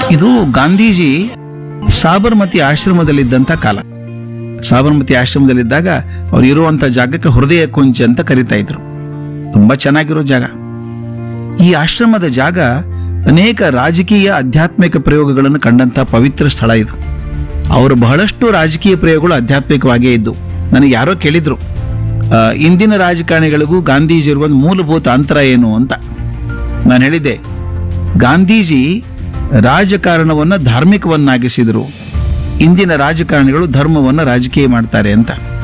ಇದು ಗಾಂಧೀಜಿ ಸಾಬರ್ಮತಿ ಆಶ್ರಮದಲ್ಲಿದ್ದಂಥ ಕಾಲ ಸಾಬರ್ಮತಿ ಆಶ್ರಮದಲ್ಲಿದ್ದಾಗ ಅವ್ರು ಇರುವಂತ ಜಾಗಕ್ಕೆ ಹೃದಯ ಕುಂಚ ಅಂತ ಕರಿತಾ ಇದ್ರು ತುಂಬಾ ಚೆನ್ನಾಗಿರೋ ಜಾಗ ಈ ಆಶ್ರಮದ ಜಾಗ ಅನೇಕ ರಾಜಕೀಯ ಆಧ್ಯಾತ್ಮಿಕ ಪ್ರಯೋಗಗಳನ್ನು ಕಂಡಂತ ಪವಿತ್ರ ಸ್ಥಳ ಇದು ಅವರು ಬಹಳಷ್ಟು ರಾಜಕೀಯ ಪ್ರಯೋಗಗಳು ಆಧ್ಯಾತ್ಮಿಕವಾಗೇ ಇದ್ದು ನನಗೆ ಯಾರೋ ಕೇಳಿದ್ರು ಆ, ಇಂದಿನ ರಾಜಕಾರಣಿಗಳಿಗೂ ಗಾಂಧೀಜಿ ಇರುವ ಒಂದು ಮೂಲಭೂತ ಅಂತರ ಏನು ಅಂತ ನಾನು ಹೇಳಿದ್ದೆ ಗಾಂಧೀಜಿ ರಾಜಕಾರಣವನ್ನು ಧಾರ್ಮಿಕವನ್ನಾಗಿಸಿದರು ಇಂದಿನ ರಾಜಕಾರಣಿಗಳು ಧರ್ಮವನ್ನು ರಾಜಕೀಯ ಮಾಡ್ತಾರೆ ಅಂತ